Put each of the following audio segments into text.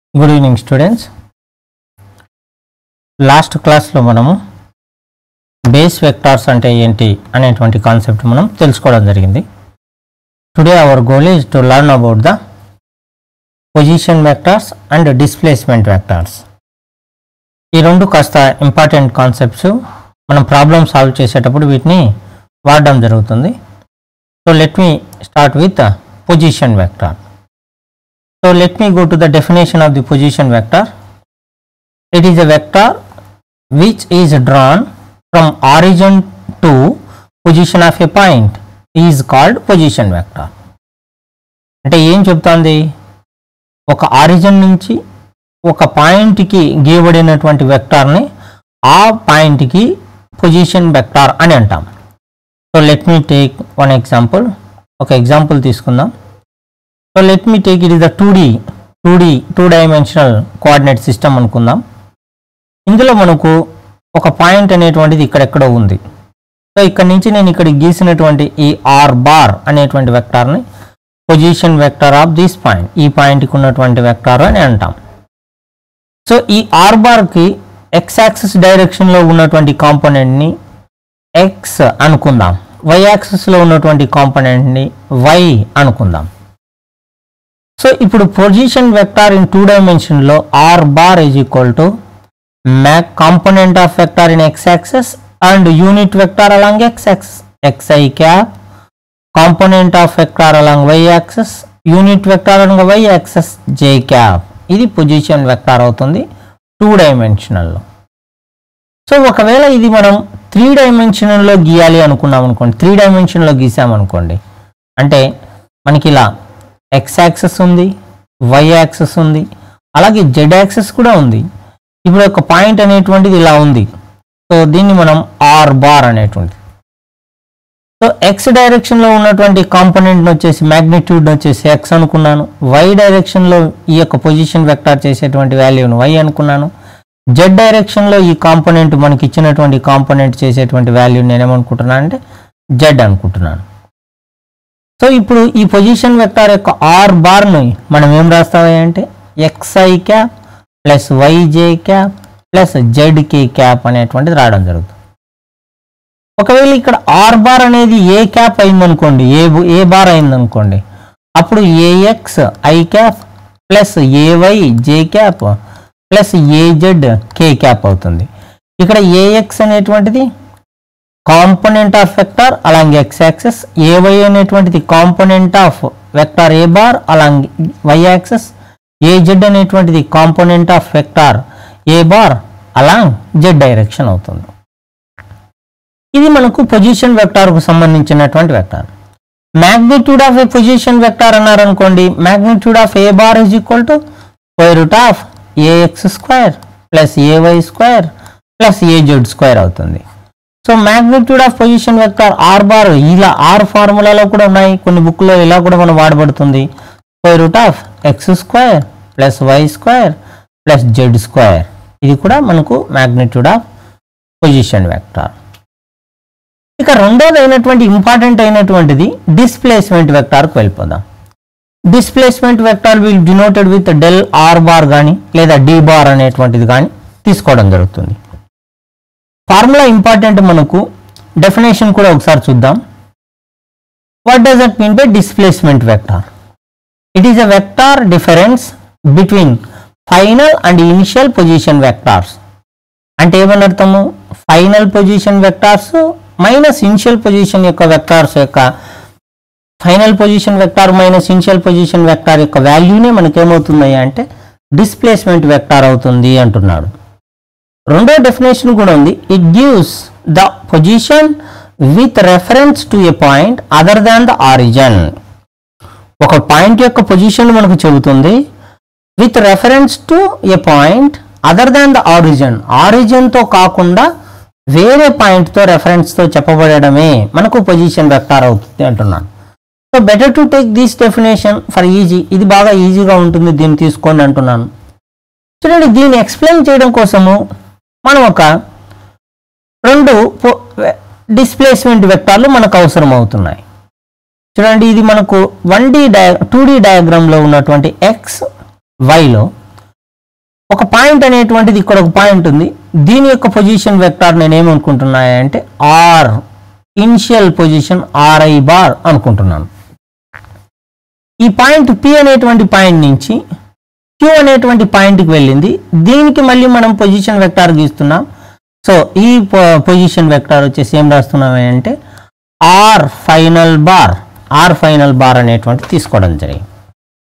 Good evening students last క్లాస్లో మనము base vectors అంటే ఏంటి అనేటువంటి కాన్సెప్ట్ మనం తెలుసుకోవడం జరిగింది today our goal is to learn about the position vectors and displacement vectors ఈ రెండు కాస్త ఇంపార్టెంట్ కాన్సెప్ట్స్ మనం ప్రాబ్లమ్ సాల్వ్ చేసేటప్పుడు వీటిని వాడడం జరుగుతుంది so let me start with position vector So let me go to the definition of the position vector. It is a vector which is drawn from origin to position of a point is called position vector. అంటే ఏం చెప్తోంది ఒక origin నుంచి ఒక పాయింట్కి గీయబడినటువంటి వెక్టార్ని ఆ పాయింట్కి position vector అని అంటాం so let me take one example ఒక ఎగ్జాంపుల్ తీసుకుందాం so let me take it is the two D two D two dimensional coordinate system అనుకుందాం ఇందులో మనకు ఒక పాయింట్ అనేటువంటిది ఇక్కడెక్కడో ఉంది సో ఇక్కడ నుంచి నేను ఇక్కడ గీసినటువంటి ఈ ఆర్ బార్ అనేటువంటి వెక్టార్ని position vector of this point ఈ పాయింట్కి ఉన్నటువంటి వెక్టార్ అని అంటాం సో ఈ ఆర్ బార్కి ఎక్స్ యాక్సిస్ డైరెక్షన్లో ఉన్నటువంటి కాంపోనెంట్ని ఎక్స్ అనుకుందాం వై యాక్సిస్లో ఉన్నటువంటి కాంపోనెంట్ని వై అనుకుందాం సో ఇప్పుడు పొజిషన్ వెక్టార్ ఇన్ టూ డైమెన్షన్లో R bar is equal to mac component of vector in X axes and unit vector along X axes X I cap component of vector along Y axes unit vector along Y axes J cap ఇది position vector అవుతుంది two డైమెన్షనల్లో so ఒకవేళ ఇది మనం three డైమెన్షనల్లో గీయాలి అనుకున్నాం అనుకోండి three డైమెన్షన్లో గీసామనుకోండి అంటే మనకి ఇలా ఎక్స్ యాక్సెస్ ఉంది వై యాక్సెస్ ఉంది అలాగే జెడ్ యాక్సెస్ కూడా ఉంది ఇప్పుడు ఒక పాయింట్ అనేటువంటిది ఇలా ఉంది సో దీన్ని మనం ఆర్ బార్ అనేటువంటిది సో ఎక్స్ డైరెక్షన్లో ఉన్నటువంటి కాంపోనెంట్ని వచ్చేసి మ్యాగ్నిట్యూడ్ వచ్చేసి ఎక్స్ అనుకున్నాను వై డైరెక్షన్లో ఈ యొక్క పొజిషన్ వెక్టార్ చేసేటువంటి వాల్యూను వై అనుకున్నాను జెడ్ డైరెక్షన్లో ఈ కాంపోనెంట్ మనకి ఇచ్చినటువంటి కాంపోనెంట్ చేసేటువంటి వాల్యూ నేనేమనుకుంటున్నాను అంటే జెడ్ అనుకుంటున్నాను సో ఇప్పుడు ఈ పొజిషన్ వెక్టార్ యొక్క ఆర్ బార్ను మనం ఏం రాస్తామా అంటే X I cap plus Y J cap plus Z K cap అనేటువంటిది రావడం జరుగుతుంది ఒకవేళ ఇక్కడ ఆర్ బార్ అనేది ఏ క్యాప్ అయిందనుకోండి ఏ ఏ బార్ అయిందనుకోండి అప్పుడు A X I cap plus A Y J cap plus A Z K cap అవుతుంది ఇక్కడ ఏఎక్స్ అనేటువంటిది component of vector along X axes A Y అనేటువంటిది component of vector A bar along Y axes A Z అనేటువంటిది component of vector A bar along Z direction అవుతుంది ఇది మనకు position వెక్టార్కు సంబంధించినటువంటి vector magnitude of A position vector అన్నారనుకోండి magnitude of A bar is equal to square root of A X square plus A Y square plus A Z square అవుతుంది so magnitude of position vector R bar ఇలా R ఫార్ములాలో కూడా ఉన్నాయి కొన్ని బుక్లో ఇలా కూడా మనం వాడబడుతుంది square root of X square plus Y square plus Z square ఇది కూడా మనకు మ్యాగ్నిట్యూడ్ ఆఫ్ పొజిషన్ వెక్టార్ ఇక రెండోది అయినటువంటి ఇంపార్టెంట్ అయినటువంటిది డిస్ప్లేస్మెంట్ వెక్టార్కి వెళ్ళిపోదాం displacement vector will denoted with del R bar కానీ లేదా డి బార్ అనేటువంటిది కానీ తీసుకోవడం జరుగుతుంది ఫార్ములా ఇంపార్టెంట్ మనకు డెఫినేషన్ కూడా ఒకసారి చూద్దాం what does that mean by displacement vector it is a vector difference between final and initial position vectors అంటే ఏమని అర్థము final position vectors minus initial position యొక్క వెక్టార్స్ యొక్క final position vector minus initial position vector యొక్క వాల్యూనే మనకేమవుతుంది అంటే displacement vector అవుతుంది అంటున్నాడు రెండో డెఫినేషన్ కూడా ఉంది it gives the position with reference to a point other than the origin ఒక పాయింట్ యొక్క పొజిషన్ మనకు చెబుతుంది with reference to a point other than the origin ఆరిజన్తో కాకుండా వేరే పాయింట్తో రెఫరెన్స్తో చెప్పబడమే మనకు పొజిషన్ వెక్టార్ అవుతుంది అంటున్నాను so better to take this definition for easy ఇది బాగా ఈజీగా ఉంటుంది దీన్ని తీసుకోండి అంటున్నాను చూడండి దీన్ని ఎక్స్ప్లెయిన్ చేయడం కోసము మనం ఒక రెండు డిస్ప్లేస్మెంట్ వెక్టార్లు మనకు అవసరం అవుతున్నాయి చూడండి ఇది మనకు one D dia two D డయాగ్రామ్లో ఉన్నటువంటి ఎక్స్ వైలో ఒక పాయింట్ అనేటువంటిది ఇక్కడ ఒక పాయింట్ ఉంది దీని యొక్క పొజిషన్ వెక్టార్ నేను ఏమనుకుంటున్నా అంటే R initial position R I bar అనుకుంటున్నాను ఈ పాయింట్ పి అనేటువంటి పాయింట్ నుంచి క్యూ అనేటువంటి పాయింట్కి వెళ్ళింది దీనికి మళ్ళీ మనం పొజిషన్ వెక్టార్ గీస్తున్నాం సో ఈ పొజిషన్ వెక్టార్ వచ్చేసి ఏం రాస్తున్నాం అంటే R final bar R final bar అనేటువంటి తీసుకోవడం జరిగింది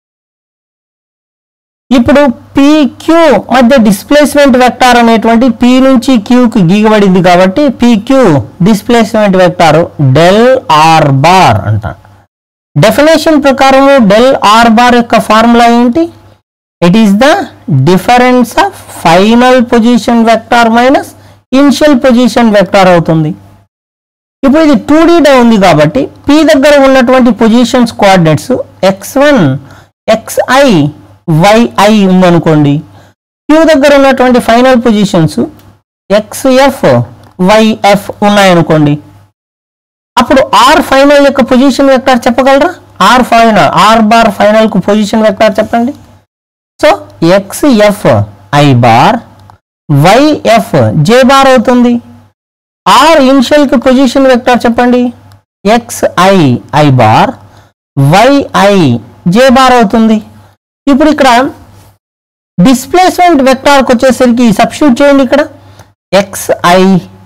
ఇప్పుడు క్యూ మధ్య డిస్ప్లేస్మెంట్ వెక్టార్ అనేటువంటి పి నుంచి క్యూకి గీయబడింది కాబట్టి Q displacement vector del R bar అంటారు డెఫినేషన్ ప్రకారము డెల్ ఆర్ బార్ యొక్క ఫార్ములా ఏంటి it is the difference of final position vector minus initial position vector అవుతుంది ఇప్పుడు ఇది టూ డీలో ఉంది కాబట్టి పి దగ్గర ఉన్నటువంటి positions coordinates X one X I Y I ఉందనుకోండి క్యూ దగ్గర ఉన్నటువంటి ఫైనల్ పొజిషన్స్ ఎక్స్ఎఫ్ వైఎఫ్ ఉన్నాయనుకోండి అప్పుడు ఆర్ ఫైనల్ యొక్క పొజిషన్ వెక్టార్ చెప్పగలరా R final R bar final కు పొజిషన్ వెక్టార్ చెప్పండి so X F I bar Y F J bar అవుతుంది ఆర్ ఇనిషియల్ కి పొజిషన్ వెక్టార్ చెప్పండి X I I bar Y I J bar అవుతుంది ఇప్పుడు ఇక్కడ డిస్ప్లేస్మెంట్ వెక్టార్కి వచ్చేసరికి సబ్స్టిట్యూట్ చేయండి ఇక్కడ X I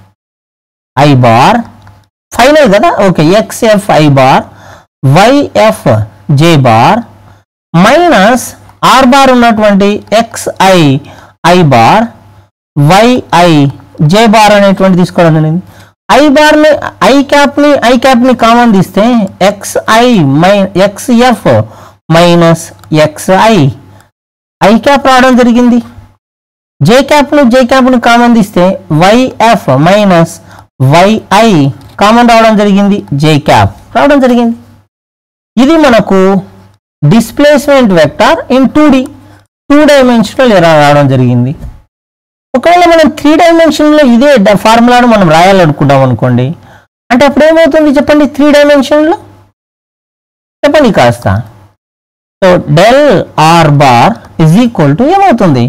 I bar final కదా okay X F I bar Y F J bar minus R bar ఉన్నటువంటి X I I bar Y I J bar అనేటువంటి తీసుకోవడం జరిగింది ఐ బార్ని ఐ క్యాప్ని ఐ క్యాప్ని కామన్ తీస్తే X I my X F minus X I I cap రావడం జరిగింది జే క్యాప్ను జే క్యాప్ను కామన్ తీస్తే వైఎఫ్ మైనస్ వైఐ కామన్ రావడం జరిగింది జే క్యాప్ రావడం జరిగింది ఇది మనకు displacement vector in two D two dimensional ఎలా రావడం జరిగింది ఒకవేళ మనం త్రీ డైమెన్షన్లో ఇదే ఫార్ములాను మనం రాయాలనుకుంటాం అనుకోండి అంటే అప్పుడు ఏమవుతుంది చెప్పండి త్రీ డైమెన్షన్లో చెప్పండి కాస్త so del R bar is equal to ఏమవుతుంది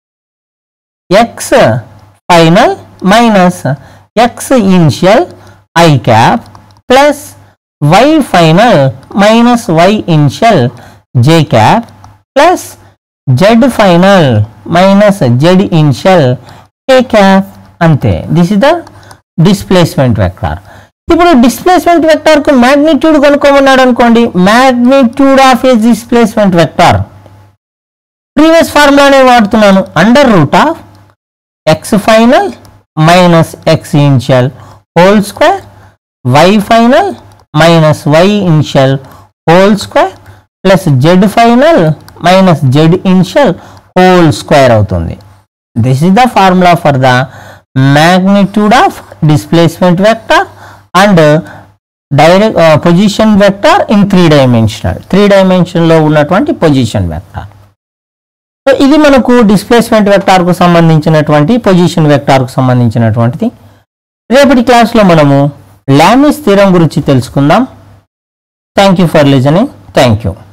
X final minus X initial I cap plus Y final minus Y initial J cap plus Z final minus Z initial K cap అంతే this is the displacement vector ఇప్పుడు displacement vector కు magnitude కనుక్కోమన్నాడు అనుకోండి magnitude of a displacement vector previous ఫార్ములానే వాడుతున్నాను under root of X final minus X initial whole square Y final minus Y initial whole square plus Z final minus Z initial whole square అవుతుంది this is the formula for the magnitude of displacement vector and uh, direct uh, position vector in three dimensional three లో ఉన్నటువంటి position vector so ఇది మనకు displacement వెక్టార్కు సంబంధించినటువంటి position వెక్టార్కు సంబంధించినటువంటిది రేపటి క్లాస్లో మనము లామిస్ స్థిరం గురించి తెలుసుకుందాం thank you for listening thank you